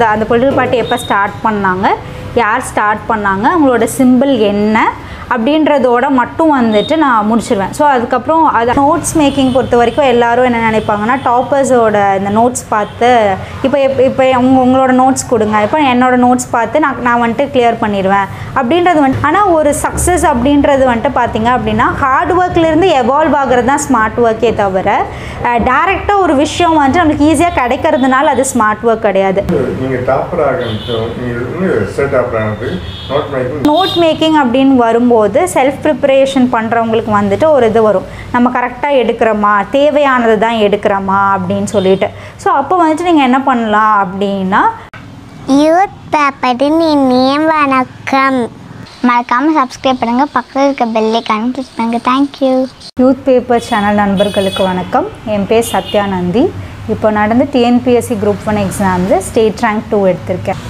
அந்த அந்த political party எப்போ ஸ்டார்ட் பண்ணாங்க யார் ஸ்டார்ட் பண்ணாங்க அவங்களோட சிம்பிள் என்ன அப்படின்றதோட மட்டும் வந்துட்டு நான் முடிச்சிருவேன் ஸோ அதுக்கப்புறம் அது நோட்ஸ் மேக்கிங் பொறுத்த வரைக்கும் எல்லாரும் என்ன நினைப்பாங்கன்னா டாப்பர்ஸோட இந்த நோட்ஸ் பார்த்து இப்போ இப்போ உங்க உங்களோட நோட்ஸ் கொடுங்க இப்போ என்னோட நோட்ஸ் பார்த்து நான் நான் வந்துட்டு கிளியர் பண்ணிடுவேன் அப்படின்றது வந்துட்டு ஆனால் ஒரு சக்ஸஸ் அப்படின்றது வந்துட்டு பார்த்தீங்க அப்படின்னா ஹார்ட் ஒர்க்லேருந்து எவால்வ் ஆகிறது தான் ஸ்மார்ட் ஒர்க்கே தவிர டேரெக்டாக ஒரு விஷயம் வந்துட்டு நம்மளுக்கு ஈஸியாக கிடைக்கிறதுனால அது ஸ்மார்ட் ஒர்க் கிடையாது நீங்க டாப்பர் ஆகிறது நீங்க ஸ்டேட் டாப்பர் ஆனது நோட் மேக்கிங் நோட் மேக்கிங் அப்படின்னு வரும்போது செல்ஃப் ப்ரிப்பரேஷன் பண்ணுறவங்களுக்கு வந்துட்டு ஒரு இது வரும் நம்ம கரெக்டாக எடுக்கிறோமா தேவையானது தான் எடுக்கிறோமா அப்படின்னு சொல்லிட்டு ஸோ அப்போ வந்துட்டு நீங்கள் என்ன பண்ணலாம் அப்படின்னா யூத் பேப்பரின் இனிய வணக்கம் மறக்காமல் சப்ஸ்கிரைப் பண்ணுங்கள் பக்கத்தில் இருக்க பெல்லைக்கான கிளிக் பண்ணுங்கள் தேங்க்யூ யூத் பேப்பர் சேனல் நண்பர்களுக்கு வணக்கம் என் பேர் சத்யானந்தி இப்போ நடந்து டிஎன்பிஎஸ்சி குரூப் ஒன் எக்ஸாமில் ஸ்டேட் ரேங்க் டூ எடுத்திருக்கேன்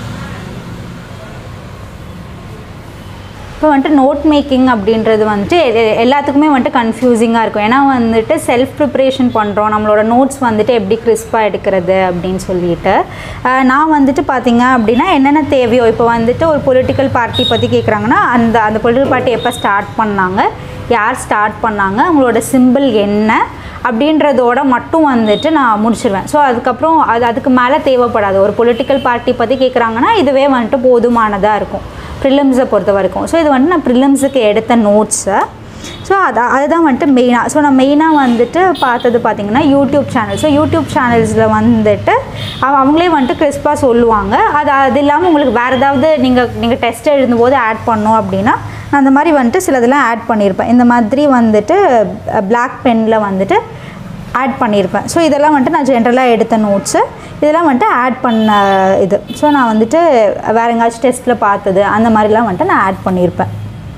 இப்போ வந்துட்டு நோட் மேக்கிங் அப்படின்றது வந்துட்டு எ- எல்லாத்துக்குமே வந்துட்டு கன்ஃபியூசிங்காக இருக்கும் ஏன்னா வந்துட்டு செல்ஃப் ப்ரிப்பரேஷன் பண்ணுறோம் நம்மளோட நோட்ஸ் வந்துட்டு எப்படி கிறிஸ்பாக எடுக்கிறது அப்படின்னு சொல்லிட்டு அஹ், நான் வந்துட்டு பார்த்தீங்க அப்படின்னா என்னென்ன தேவையோ இப்போ வந்துட்டு ஒரு பொலிட்டிக்கல் பார்ட்டி பற்றி கேட்குறாங்கன்னா அந்த அந்த பொலிட்டிக்கல் பார்ட்டி எப்போ ஸ்டார்ட் பண்ணாங்க யார் ஸ்டார்ட் பண்ணாங்க அவங்களோட சிம்பிள் என்ன அப்படின்றதோட மட்டும் வந்துட்டு நான் முடிச்சிருவேன் ஸோ அதுக்கப்புறம் அது அதுக்கு மேலே தேவைப்படாது ஒரு பொலிட்டிக்கல் பார்ட்டி பற்றி கேட்குறாங்கன்னா இதுவே வந்துட்டு போதுமானதாக இருக்கும் ப்ரிலிம்ஸை பொறுத்த வரைக்கும் ஸோ இது வந்துட்டு நான் ப்ரிலிம்ஸுக்கு எடுத்த நோட்ஸை ஸோ அது அதுதான் வந்துட்டு மெயினாக ஸோ நான் மெயினாக வந்துட்டு பார்த்தது பார்த்தீங்கன்னா யூடியூப் சேனல் ஸோ யூடியூப் சேனல்ஸில் வந்துட்டு அவ- அவங்களே வந்துட்டு கிறிஸ்பாக சொல்லுவாங்க அது அது இல்லாமல் உங்களுக்கு வேறு ஏதாவது நீங்கள் நீங்கள் டெஸ்ட் எழுதும்போது ஆட் பண்ணோம் அப்படின்னா நான் அந்த மாதிரி வந்துட்டு சிலதெல்லாம் ஆட் பண்ணியிருப்பேன் இந்த மாதிரி வந்துட்டு பிளாக் பெனில் வந்துட்டு ஆட் பண்ணியிருப்பேன் ஸோ இதெல்லாம் வந்துட்டு நான் ஜென்ரலாக எடுத்த நோட்ஸு இதெல்லாம் வந்துட்டு ஆட் பண்ண இது ஸோ நான் வந்துட்டு வேறு எங்கேயாச்சும் டெஸ்ட்டில் பார்த்தது அந்த மாதிரிலாம் வந்துட்டு நான் ஆட் பண்ணியிருப்பேன்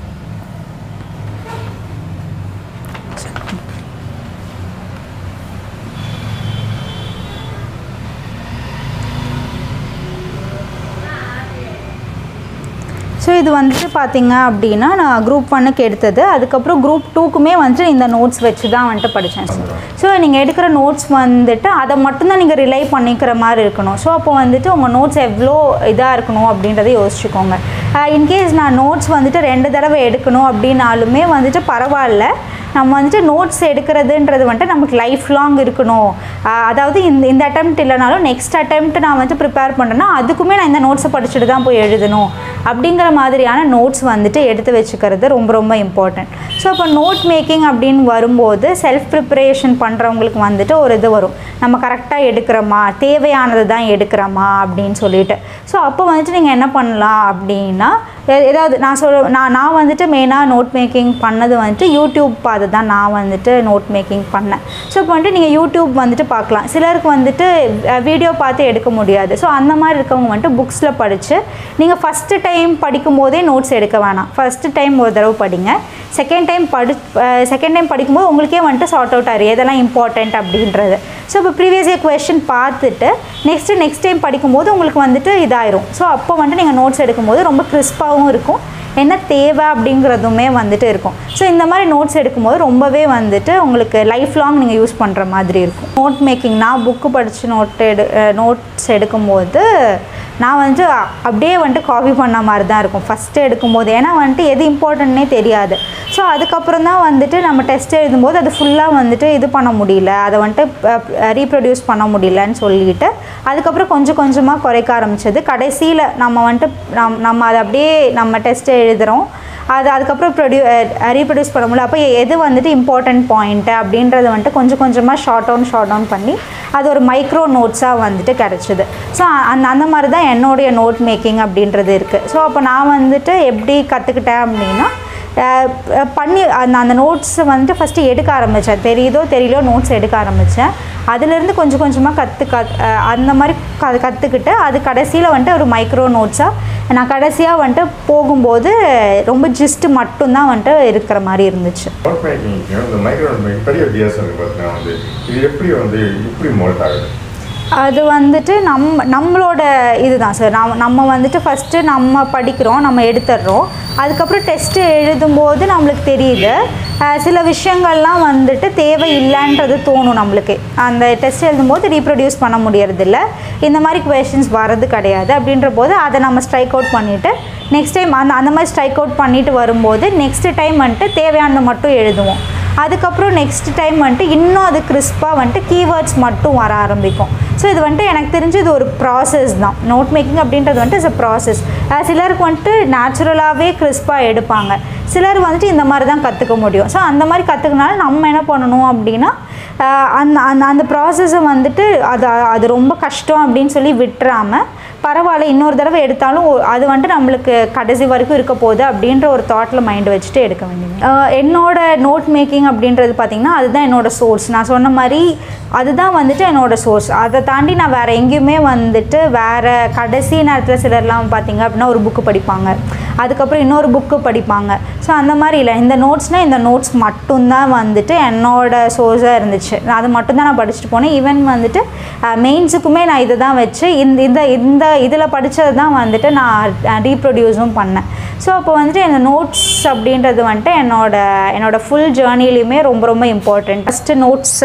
ஸோ இது வந்துட்டு பார்த்தீங்க அப்படின்னா நான் குரூப் ஒன்னுக்கு எடுத்தது அதுக்கப்புறம் குரூப் டூக்குமே வந்துட்டு இந்த நோட்ஸ் வச்சு தான் வந்துட்டு படித்தேன் ஸோ நீங்கள் எடுக்கிற நோட்ஸ் வந்துட்டு அதை மட்டும்தான் நீங்கள் ரிலை பண்ணிக்கிற மாதிரி இருக்கணும் ஸோ அப்போ வந்துட்டு உங்கள் நோட்ஸ் எவ்வளோ இதாக இருக்கணும் அப்படின்றத யோசிச்சுக்கோங்க இன்கேஸ் நான் நோட்ஸ் வந்துட்டு ரெண்டு தடவை எடுக்கணும் அப்படின்னாலுமே வந்துட்டு பரவாயில்ல நம்ம வந்துட்டு நோட்ஸ் எடுக்கிறதுன்றது வந்துட்டு நமக்கு லைஃப் லாங் இருக்கணும் ஆஹ் அதாவது இந்த இந்த attempt இல்லைனாலும் நெக்ஸ்ட் attempt நான் வந்து ப்ரிப்பேர் பண்ணுறேன்னா அதுக்குமே நான் இந்த நோட்ஸை படிச்சுட்டு தான் போய் எழுதணும் அப்படிங்கிற மாதிரியான நோட்ஸ் வந்துட்டு எடுத்து வச்சுக்கிறது ரொம்ப ரொம்ப இம்பார்ட்டன்ட் ஸோ அப்போ நோட் மேக்கிங் அப்படின்னு வரும்போது செல்ஃப் ப்ரிப்பரேஷன் பண்ணுறவங்களுக்கு வந்துட்டு ஒரு இது வரும் நம்ம கரெக்டாக எடுக்கிறோமா தேவையானது தான் எடுக்கிறோமா அப்படின்னு சொல்லிட்டு ஸோ அப்போ வந்துட்டு நீங்கள் என்ன பண்ணலாம் அப்படின்னா எ- ஏதாவது நான் சொல் நான் நான் வந்துட்டு மெயினாக நோட் மேக்கிங் பண்ணது வந்துட்டு யூடியூப் பார்த்து தான் நான் வந்துட்டு நோட் மேக்கிங் பண்ணேன் ஸோ இப்போ வந்துட்டு நீங்கள் யூடியூப் வந்துட்டு பார்க்கலாம் சிலருக்கு வந்துட்டு வீடியோ பார்த்து எடுக்க முடியாது ஸோ அந்த மாதிரி இருக்கவங்க வந்துட்டு புக்ஸில் படித்து நீங்கள் ஃபஸ்ட்டு டைம் படிக்கும் போதே நோட்ஸ் எடுக்க வேணாம் ஃபஸ்ட்டு டைம் ஒரு தடவை படிங்க செகண்ட் டைம் படி செகண்ட் டைம் படிக்கும்போது உங்களுக்கே வந்துட்டு சார்ட் அவுட் ஆகும் எதெல்லாம் இம்பார்ட்டண்ட் அப்படின்றது ஸோ இப்போ ப்ரீவியஸ் இயர் கொஷின் பார்த்துட்டு நெக்ஸ்ட்டு நெக்ஸ்ட் டைம் படிக்கும்போது உங்களுக்கு வந்துட்டு இதாயிரும் ஸோ அப்போ வந்துட்டு நீங்கள் நோட்ஸ் எடுக்கும்போது ரொம்ப கிறிஸ்பாகவும் இருக்கும் என்ன தேவை அப்படிங்கிறதுமே வந்துட்டு இருக்கும் ஸோ இந்த மாதிரி நோட்ஸ் எடுக்கும்போது ரொம்பவே வந்துட்டு உங்களுக்கு லைஃப் லாங் நீங்கள் யூஸ் பண்ணுற மாதிரி இருக்கும் நோட் மேக்கிங் நான் புக்கு படித்து நோட் எடு நோட்ஸ் எடுக்கும்போது நான் வந்துட்டு அ- அப்படியே வந்துட்டு காப்பி பண்ண மாதிரி தான் இருக்கும் ஃபஸ்ட்டு எடுக்கும்போது ஏன்னா வந்துட்டு எது இம்பார்ட்டன்ட்னே தெரியாது ஸோ அதுக்கப்புறம் தான் வந்துட்டு நம்ம டெஸ்ட் எழுதும்போது அது ஃபுல்லாக வந்துட்டு இது பண்ண முடியல அதை வந்துட்டு ரீப்ரொடியூஸ் பண்ண முடியலன்னு சொல்லிட்டு அதுக்கப்புறம் கொஞ்சம் கொஞ்சமாக குறைக்க ஆரம்பிச்சது கடைசியில் நம்ம வந்துட்டு நம் நம்ம அதை அப்படியே நம்ம டெஸ்ட் எழுதுகிறோம் அது அதுக்கப்புறம் ப்ரொடியூ ரீப்ரொடியூஸ் பண்ண முடியல அப்போ எது வந்துட்டு இம்பார்ட்டன்ட் பாயிண்ட்டு அப்படின்றத வந்துட்டு கொஞ்சம் கொஞ்சமாக ஷார்ட் டவுன் ஷார்ட் டவுன் பண்ணி அது ஒரு மைக்ரோ நோட்ஸாக வந்துட்டு கிடச்சிது ஸோ அந்த அந்த மாதிரி தான் என்னுடைய நோட் மேக்கிங் அப்படின்றது இருக்குது ஸோ அப்போ நான் வந்துட்டு எப்படி கற்றுக்கிட்டேன் அப்படின்னா அஹ் அஹ் பண்ணி அந்த அந்த நோட்ஸை வந்துட்டு ஃபஸ்ட்டு எடுக்க ஆரம்பித்தேன் தெரியுதோ தெரியலையோ நோட்ஸ் எடுக்க ஆரம்பித்தேன் அதுலேருந்து கொஞ்சம் கொஞ்சமாக கற்று கத் அஹ் அந்த மாதிரி க கற்றுக்கிட்டு அது கடைசியில் வந்துட்டு ஒரு மைக்ரோ நோட்ஸாக நான் கடைசியாக வந்துட்டு போகும்போது ரொம்ப ஜிஸ்ட் மட்டும்தான் வந்துட்டு இருக்கிற மாதிரி இருந்துச்சு நோட் மேக்கிங்க்கும் இந்த மைக்ரோ நோட் மேக்கிங் பெரிய வித்தியாசம் இருக்குது பார்த்தீங்கன்னா வந்து இது எப்படி வந்து இப்படி மோல்ட் ஆகுது அது வந்துட்டு நம்ம நம்மளோட இதுதான் சார் நம்ம நம்ம வந்துட்டு ஃபஸ்ட்டு நம்ம படிக்கிறோம் நம்ம எடுத்துடுறோம் அதுக்கப்புறம் டெஸ்ட்டு எழுதும்போது நம்மளுக்கு தெரியுது அஹ் சில விஷயங்கள்லாம் வந்துட்டு தேவையில்லைன்றது தோணும் நம்மளுக்கு அந்த டெஸ்ட் எழுதும்போது ரீப்ரொடியூஸ் பண்ண முடியறதில்ல இந்த மாதிரி கொஷின்ஸ் வர்றது கிடையாது அப்படின்ற போது அதை நம்ம ஸ்ட்ரைக் அவுட் பண்ணிவிட்டு நெக்ஸ்ட் டைம் அந்த அந்த மாதிரி ஸ்ட்ரைக் அவுட் பண்ணிட்டு வரும்போது நெக்ஸ்ட் டைம் வந்துட்டு தேவையானது மட்டும் எழுதுவோம் அதுக்கப்புறம் நெக்ஸ்ட் டைம் வந்துட்டு இன்னும் அது கிறிஸ்பாக வந்துட்டு கீவேர்ட்ஸ் மட்டும் வர ஆரம்பிக்கும் ஸோ இது வந்துட்டு எனக்கு தெரிஞ்சு இது ஒரு ப்ராசஸ் தான் நோட் மேக்கிங் அப்படின்றது வந்துட்டு இஸ் அ ப்ராசஸ் சிலருக்கு வந்துட்டு நேச்சுரலாகவே கிறிஸ்பாக எடுப்பாங்க சிலர் வந்துட்டு இந்த மாதிரி தான் கற்றுக்க முடியும் ஸோ அந்த மாதிரி கற்றுக்கனால நம்ம என்ன பண்ணணும் அப்படின்னா ஆஹ் அந்த அந்த அந்த ப்ராசஸை வந்துட்டு அது அது ரொம்ப கஷ்டம் அப்படின்னு சொல்லி விட்டுறாமல் பரவாயில்ல இன்னொரு தடவை எடுத்தாலும் ஒ- அது வந்துட்டு நம்மளுக்கு கடைசி வரைக்கும் இருக்க போகுது அப்படின்ற ஒரு தாட்டில் மைண்ட் வச்சுட்டு எடுக்க வேண்டியது ஆஹ் என்னோட நோட் மேக்கிங் அப்படின்றது பார்த்திங்கன்னா அதுதான் என்னோட சோர்ஸ் நான் சொன்ன மாதிரி அதுதான் வந்துட்டு என்னோட சோர்ஸ் அதை தாண்டி நான் வேறு எங்கேயுமே வந்துட்டு வேறு கடைசி நேரத்தில் சிலர்லாம் பார்த்தீங்க அப்படின்னா ஒரு புக்கு படிப்பாங்க அதுக்கப்புறம் இன்னொரு புக்கு படிப்பாங்க ஸோ அந்த மாதிரி இல்லை இந்த நோட்ஸ்னால் இந்த நோட்ஸ் மட்டும்தான் வந்துட்டு என்னோட சோர்ஸாக இருந்துச்சு நான் அது மட்டும்தான் நான் படிச்சுட்டு போனேன் ஈவன் வந்துட்டு மெயின்ஸுக்குமே நான் இதை தான் வச்சு இந்த இந்த இந்த இதில் படித்தது தான் வந்துட்டு நான் ரீப்ரொடியூஸும் பண்ணேன் ஸோ அப்போ வந்துட்டு இந்த நோட்ஸ் அப்படின்றது வந்துட்டு என்னோட என்னோட ஃபுல் ஜேர்னிலையுமே ரொம்ப ரொம்ப இம்பார்ட்டண்ட் ஃபஸ்ட்டு நோட்ஸ்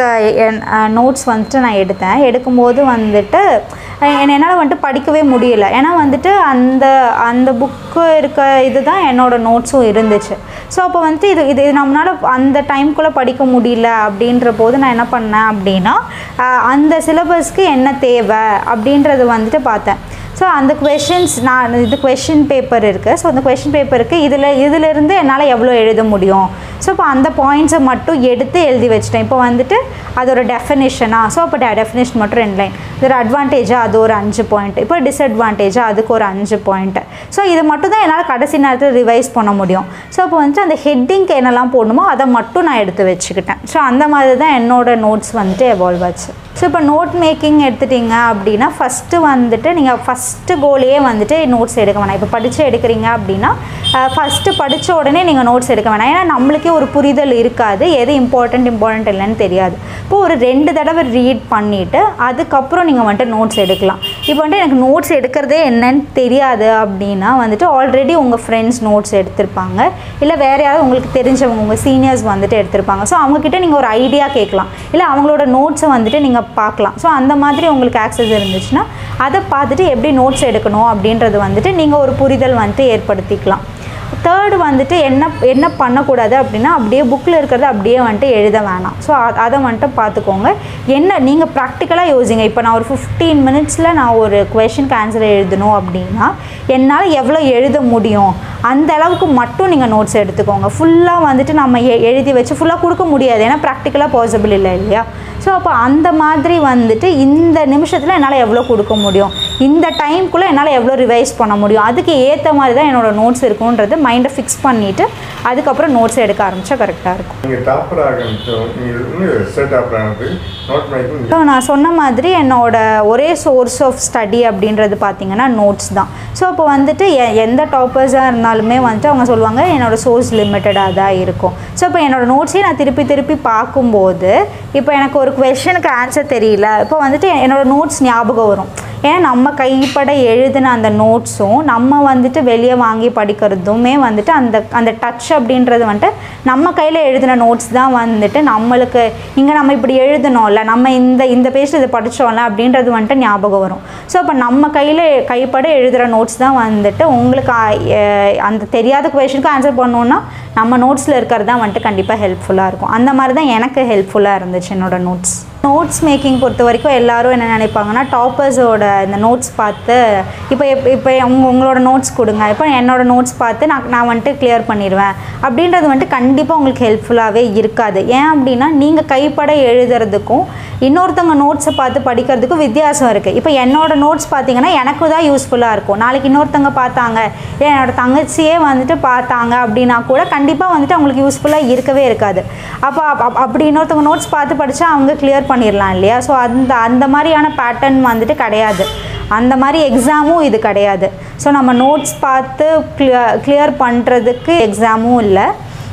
நோட்ஸ் வந்துட்டு நான் எடுத்தேன் எடுக்கும்போது வந்துட்டு என்ன- என்னால் வந்துட்டு படிக்கவே முடியல ஏன்னா வந்துட்டு அந்த அந்த புக்கு இருக்க இதுதான் என்னோட நோட்ஸும் இருந்துச்சு ஸோ அப்போ வந்துட்டு இது இது நம்மளால் அந்த டைம்குள்ளே படிக்க முடியல அப்படின்ற போது நான் என்ன பண்ணேன் அப்படின்னா ஆஹ் அந்த சிலபஸ்க்கு என்ன தேவை அப்படின்றது வந்துட்டு பார்த்தேன் ஸோ அந்த கொஷின்ஸ் நான் இது கொஷின் பேப்பர் இருக்குது ஸோ அந்த கொஷின் பேப்பருக்கு இதில் இதிலிருந்து என்னால் எவ்வளோ எழுத முடியும் ஸோ இப்போ அந்த பாயிண்ட்ஸை மட்டும் எடுத்து எழுதி வச்சிட்டேன் இப்போ வந்துட்டு அது ஒரு டெஃபினேஷனாக ஸோ அப்போ டெஃபினேஷன் மட்டும் ரெண்டு லைன் இது ஒரு அட்வான்டேஜாக அது ஒரு அஞ்சு பாயிண்ட் இப்போ டிஸ்அட்வான்டேஜாக அதுக்கு ஒரு அஞ்சு பாயிண்ட் ஸோ இது மட்டும் தான் என்னால் கடைசி நேரத்தில் ரிவைஸ் பண்ண முடியும் ஸோ அப்போ வந்துட்டு அந்த ஹெட்டிங்க்கு என்னெல்லாம் போடணுமோ அதை மட்டும் நான் எடுத்து வச்சுக்கிட்டேன் ஸோ அந்த மாதிரி தான் என்னோட நோட்ஸ் வந்துட்டு எவால்வ் ஆச்சு ஸோ இப்போ நோட் மேக்கிங் எடுத்துட்டிங்க அப்படின்னா ஃபஸ்ட்டு வந்துட்டு நீங்கள் ஃபஸ்ட்டு கோலையே வந்துட்டு நோட்ஸ் எடுக்க வேணாம் இப்போ படித்து எடுக்கிறீங்க அப்படின்னா ஃபஸ்ட்டு படித்த உடனே நீங்கள் நோட்ஸ் எடுக்க வேணாம் ஏன்னா நம்மளுக்கே ஒரு புரிதல் இருக்காது எது இம்பார்ட்டண்ட் இம்பார்ட்டண்ட் இல்லைன்னு தெரியாது இப்போ ஒரு ரெண்டு தடவை ரீட் பண்ணிவிட்டு அதுக்கப்புறம் நீங்கள் வந்துட்டு நோட்ஸ் எடுக்கலாம் இப்போ வந்துட்டு எனக்கு நோட்ஸ் எடுக்கிறதே என்னன்னு தெரியாது அப்படின்னா வந்துட்டு ஆல்ரெடி உங்கள் ஃப்ரெண்ட்ஸ் நோட்ஸ் எடுத்திருப்பாங்க இல்லை வேறு யாராவது உங்களுக்கு தெரிஞ்சவங்க உங்கள் சீனியர்ஸ் வந்துட்டு எடுத்திருப்பாங்க ஸோ அவங்கக்கிட்ட நீங்கள் ஒரு ஐடியா கேட்கலாம் இல்லை அவங்களோட நோட்ஸை வந்துட்டு நீங்கள் பார்க்கலாம் ஸோ அந்த மாதிரி உங்களுக்கு ஆக்சஸ் இருந்துச்சுன்னா அதை பார்த்துட்டு எப்படி நோட்ஸ் எடுக்கணும் அப்படின்றது வந்துட்டு நீங்கள் ஒரு புரிதல் வந்துட்டு ஏற்படுத்திக்கலாம் தேர்டு வந்துட்டு என்ன என்ன பண்ணக்கூடாது அப்படின்னா அப்படியே புக்கில் இருக்கிறத அப்படியே வந்துட்டு எழுத வேணாம் ஸோ அதை வந்துட்டு பார்த்துக்கோங்க என்ன நீங்கள் ப்ராக்டிக்கலாக யோசிங்க இப்போ நான் ஒரு ஃபிஃப்டீன் மினிட்ஸில் நான் ஒரு கொஷனுக்கு ஆன்சர் எழுதணும் அப்படின்னா என்னால் எவ்வளோ எழுத முடியும் அந்த அளவுக்கு மட்டும் நீங்கள் நோட்ஸ் எடுத்துக்கோங்க ஃபுல்லாக வந்துட்டு நம்ம எ- எழுதி வச்சு ஃபுல்லாக கொடுக்க முடியாது ஏன்னா ப்ராக்டிக்கலாக பாசிபிள் இல்லை இல்லையா ஸோ அப்போ அந்த மாதிரி வந்துட்டு இந்த நிமிஷத்தில் என்னால் எவ்வளோ கொடுக்க முடியும் இந்த டைம்குள்ளே என்னால் எவ்வளோ ரிவைஸ் பண்ண முடியும் அதுக்கு ஏற்ற மாதிரி தான் என்னோட நோட்ஸ் இருக்குன்றது மைண்டை ஃபிக்ஸ் பண்ணிவிட்டு அதுக்கப்புறம் நோட்ஸ் எடுக்க ஆரம்பித்தா கரெக்டாக இருக்கும் நீங்கள் டாப்பர் ஆகணும் நீங்கள் வந்து ஸ்டேட் டாப்பர் ஆனது நோட் மேக்கிங் ஸோ நான் சொன்ன மாதிரி என்னோட ஒரே சோர்ஸ் ஆஃப் ஸ்டடி அப்படின்றது பார்த்தீங்கன்னா நோட்ஸ் தான் ஸோ அப்போ வந்துட்டு எ- எந்த டாப்பர்ஸாக இருந்தாலுமே வந்துட்டு அவங்க சொல்லுவாங்க என்னோட சோர்ஸ் லிமிட்டடாக தான் இருக்கும் ஸோ இப்போ என்னோட நோட்ஸே நான் திருப்பி திருப்பி பார்க்கும்போது இப்போ எனக்கு ஒரு கொஷனுக்கு ஆன்சர் தெரியல இப்போ வந்துட்டு என்னோட நோட்ஸ் ஞாபகம் வரும் ஏன்னா நம்ம கைப்பட எழுதின அந்த நோட்ஸும் நம்ம வந்துட்டு வெளியே வாங்கி படிக்கிறதுமே வந்துட்டு அந்த அந்த டச் அப்படின்றது வந்துட்டு நம்ம கையில் எழுதின நோட்ஸ் தான் வந்துட்டு நம்மளுக்கு இங்கே நம்ம இப்படி எழுதணும்ல நம்ம இந்த இந்த பேஜ் இதை படித்தோம்ல அப்படின்றது வந்துட்டு ஞாபகம் வரும் ஸோ இப்போ நம்ம கையில் கைப்பட எழுதுகிற நோட்ஸ் தான் வந்துட்டு உங்களுக்கு ஆ- எ- அந்த தெரியாத கொஷனுக்கு ஆன்சர் பண்ணோன்னா நம்ம நோட்ஸில் இருக்கிறது தான் வந்துட்டு கண்டிப்பாக ஹெல்ப்ஃபுல்லாக இருக்கும் அந்த மாதிரி தான் எனக்கு ஹெல்ப்ஃபுல்லாக இருந்துச்சு என்னோட நோட்ஸ் நோட்ஸ் மேக்கிங் பொறுத்த வரைக்கும் எல்லாரும் என்ன நினைப்பாங்கன்னா டாப்பர்ஸோட இந்த நோட்ஸ் பார்த்து இப்போ எப்- இப்போ உங்க உங்களோட நோட்ஸ் கொடுங்க இப்போ என்னோட நோட்ஸ் பார்த்து நான் நான் வந்துட்டு கிளியர் பண்ணிடுவேன் அப்படின்றது வந்துட்டு கண்டிப்பாக உங்களுக்கு ஹெல்ப்ஃபுல்லாகவே இருக்காது ஏன் அப்படின்னா நீங்கள் கைப்பட எழுதுறதுக்கும் இன்னொருத்தவங்க நோட்ஸை பார்த்து படிக்கிறதுக்கும் வித்தியாசம் இருக்குது இப்போ என்னோட நோட்ஸ் பார்த்தீங்கன்னா எனக்கு தான் யூஸ்ஃபுல்லாக இருக்கும் நாளைக்கு இன்னொருத்தவங்க பார்த்தாங்க இல்லை என்னோட தங்கச்சியே வந்துட்டு பார்த்தாங்க அப்படின்னா கூட கண்டிப்பாக வந்துட்டு அவங்களுக்கு யூஸ்ஃபுல்லாக இருக்கவே இருக்காது அப்போ அப்- அப்- அப்படி இன்னொருத்தவங்க நோட்ஸ் பார்த்து படித்தா அவங்க கிளியர் பண்ணிடலாம் இல்லையா ஸோ அந்த அந்த மாதிரியான பேட்டர்ன் வந்துட்டு கிடையாது அந்த மாதிரி எக்ஸாமும் இது கிடையாது ஸோ நம்ம நோட்ஸ் பார்த்து கிளியர் கிளியர் பண்ணுறதுக்கு எக்ஸாமும் இல்லை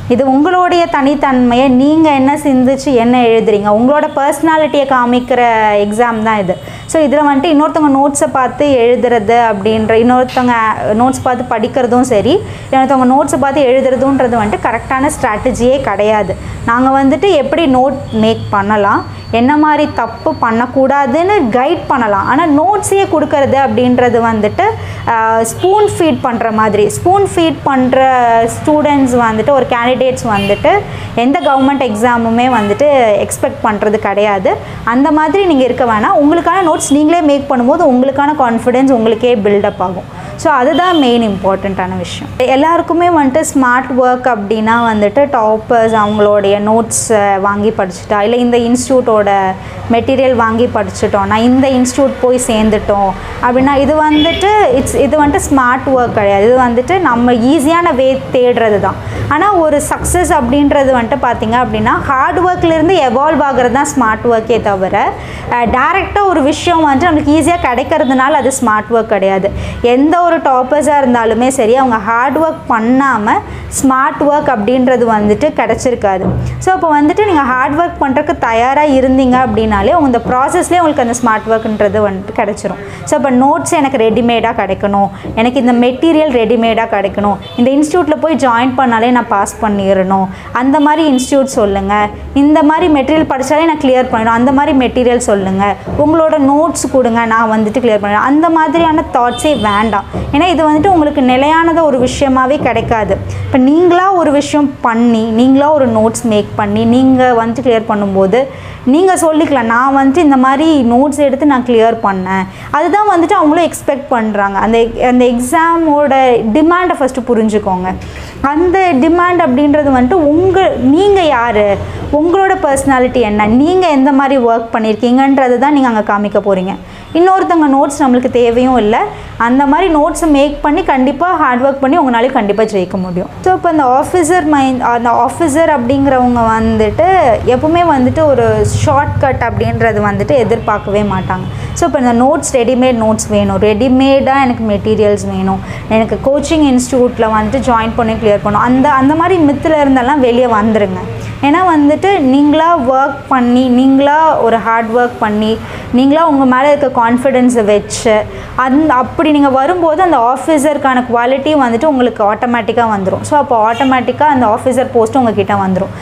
இது உங்களுடைய தனித்தன்மையை நீங்கள் என்ன சிந்திச்சு என்ன எழுதுறீங்க உங்களோட பர்சனாலிட்டியை காமிக்கிற எக்ஸாம் தான் இது ஸோ இதில் வந்துட்டு இன்னொருத்தவங்க நோட்ஸை பார்த்து எழுதுறது அப்படின்ற இன்னொருத்தவங்க நோட்ஸ் பார்த்து படிக்கிறதும் சரி இன்னொருத்தவங்க நோட்ஸை பார்த்து எழுதுறதுன்றது வந்துட்டு கரெக்டான ஸ்ட்ராட்டஜியே கிடையாது நாங்கள் வந்துட்டு எப்படி நோட் மேக் பண்ணலாம் என்ன மாதிரி தப்பு பண்ணக்கூடாதுன்னு கைட் பண்ணலாம் ஆனால் நோட்ஸையே கொடுக்கறது அப்படின்றது வந்துட்டு ஸ்பூன் ஃபீட் பண்ணுற மாதிரி ஸ்பூன் ஃபீட் பண்ணுற ஸ்டூடெண்ட்ஸ் வந்துட்டு ஒரு கேண்டிடேட்ஸ் வந்துட்டு எந்த கவர்மெண்ட் எக்ஸாமுமே வந்துட்டு எக்ஸ்பெக்ட் பண்ணுறது கிடையாது அந்த மாதிரி நீங்கள் இருக்க வேணாம் உங்களுக்கான நோட்ஸ் நீங்களே மேக் பண்ணும்போது உங்களுக்கான கான்ஃபிடென்ஸ் உங்களுக்கே பில்டப் ஆகும் ஸோ அதுதான் மெயின் இம்பார்ட்டண்ட்டான விஷயம் எல்லாருக்குமே வந்துட்டு ஸ்மார்ட் ஒர்க் அப்படின்னா வந்துட்டு டாப்பர்ஸ் அவங்களுடைய நோட்ஸ் வாங்கி படிச்சுட்டா இல்லை இந்த இன்ஸ்டியூட்டோட மெட்டீரியல் வாங்கி படிச்சுட்டோம்னா இந்த இன்ஸ்டியூட் போய் சேர்ந்துட்டோம் அப்படின்னா இது வந்துட்டு இட்ஸ் இது வந்துட்டு ஸ்மார்ட் ஒர்க் கிடையாது இது வந்துட்டு நம்ம ஈஸியான வே தேடுறது தான் ஆனால் ஒரு சக்ஸஸ் அப்படின்றது வந்துட்டு பார்த்தீங்க அப்படின்னா ஹார்ட் ஒர்க்லேருந்து எவால்வ் ஆகிறது தான் ஸ்மார்ட் ஒர்க்கே தவிர டேரெக்டாக ஒரு விஷயம் வந்துட்டு நம்மளுக்கு ஈஸியாக கிடைக்கிறதுனால அது ஸ்மார்ட் ஒர்க் கிடையாது எந்த ஒரு டாப்பர்ஸாக இருந்தாலுமே சரி அவங்க ஹார்ட் ஒர்க் பண்ணாமல் ஸ்மார்ட் ஒர்க் அப்படின்றது வந்துட்டு கிடச்சிருக்காது ஸோ அப்போ வந்துட்டு நீங்கள் ஹார்ட் ஒர்க் பண்ணுறதுக்கு தயாராக இருந்தீங்க அப்படின்னாலே உங்க இந்த ப்ராசஸ்லேயே உங்களுக்கு அந்த ஸ்மார்ட் ஒர்க்ன்றது வந்துட்டு கிடச்சிரும் ஸோ இப்போ நோட்ஸ் எனக்கு ரெடிமேடாக கிடைக்கணும் எனக்கு இந்த மெட்டீரியல் ரெடிமேடாக கிடைக்கணும் இந்த இன்ஸ்டியூட்டில் போய் ஜாயின் பண்ணாலே நான் பாஸ் பண்ணிடணும் அந்த மாதிரி இன்ஸ்டியூட் சொல்லுங்கள் இந்த மாதிரி மெட்டீரியல் படித்தாலே நான் கிளியர் பண்ணிடணும் அந்த மாதிரி மெட்டீரியல் சொல்லுங்கள் உங்களோட நோட்ஸ் கொடுங்க நான் வந்துட்டு கிளியர் பண்ணிடுறேன் அந்த மாதிரியான தாட்ஸே வேண்டாம் ஏன்னா இது வந்துட்டு உங்களுக்கு நிலையானது ஒரு விஷயமாவே கிடைக்காது இப்போ நீங்களாக ஒரு விஷயம் பண்ணி நீங்களாக ஒரு நோட்ஸ் மேக் பண்ணி நீங்கள் வந்துட்டு கிளியர் பண்ணும்போது நீங்கள் சொல்லிக்கலாம் நான் வந்துட்டு இந்த மாதிரி நோட்ஸ் எடுத்து நான் கிளியர் பண்ணேன் அதுதான் வந்துட்டு அவங்களும் எக்ஸ்பெக்ட் பண்ணுறாங்க அந்த அந்த எக்ஸாமோட டிமாண்டை ஃபஸ்ட்டு புரிஞ்சுக்கோங்க அந்த டிமாண்ட் அப்படின்றது வந்துட்டு உங்கள் நீங்கள் யார் உங்களோட பர்சனாலிட்டி என்ன நீங்கள் எந்த மாதிரி ஒர்க் பண்ணியிருக்கீங்கன்றது தான் நீங்கள் அங்கே காமிக்க போகிறீங்க இன்னொருத்தவங்க நோட்ஸ் நம்மளுக்கு தேவையும் இல்லை அந்த மாதிரி நோட்ஸை மேக் பண்ணி கண்டிப்பாக ஹார்ட் ஒர்க் பண்ணி உங்களால கண்டிப்பாக ஜெயிக்க முடியும் ஸோ இப்போ அந்த ஆஃபீஸர் மைண்ட் அந்த ஆஃபீஸர் அப்படிங்கிறவங்க வந்துட்டு எப்பவுமே வந்துட்டு ஒரு ஷார்ட் கட் அப்படின்றது வந்துட்டு எதிர்பார்க்கவே மாட்டாங்க ஸோ இப்போ இந்த நோட்ஸ் ரெடிமேட் நோட்ஸ் வேணும் ரெடிமேடாக எனக்கு மெட்டீரியல்ஸ் வேணும் எனக்கு கோச்சிங் இன்ஸ்டியூட்டில் வந்துட்டு ஜாயின் பண்ணி கிளியர் பண்ணணும் அந்த அந்த மாதிரி மித்தில் இருந்தெல்லாம் வெளியே வந்துருங்க ஏன்னா வந்துட்டு நீங்களாக ஒர்க் பண்ணி நீங்களாக ஒரு ஹார்ட் ஒர்க் பண்ணி நீங்களாக உங்கள் மேலே இருக்க கான்ஃபிடென்ஸை வச்சு அந்த அப்படி நீங்கள் வரும்போது அந்த ஆஃபீஸருக்கான குவாலிட்டி வந்துட்டு உங்களுக்கு ஆட்டோமேட்டிக்காக வந்துடும் ஸோ அப்போ ஆட்டோமேட்டிக்காக அந்த ஆஃபீஸர் போஸ்ட்டு உங்ககிட்ட வந்துடும்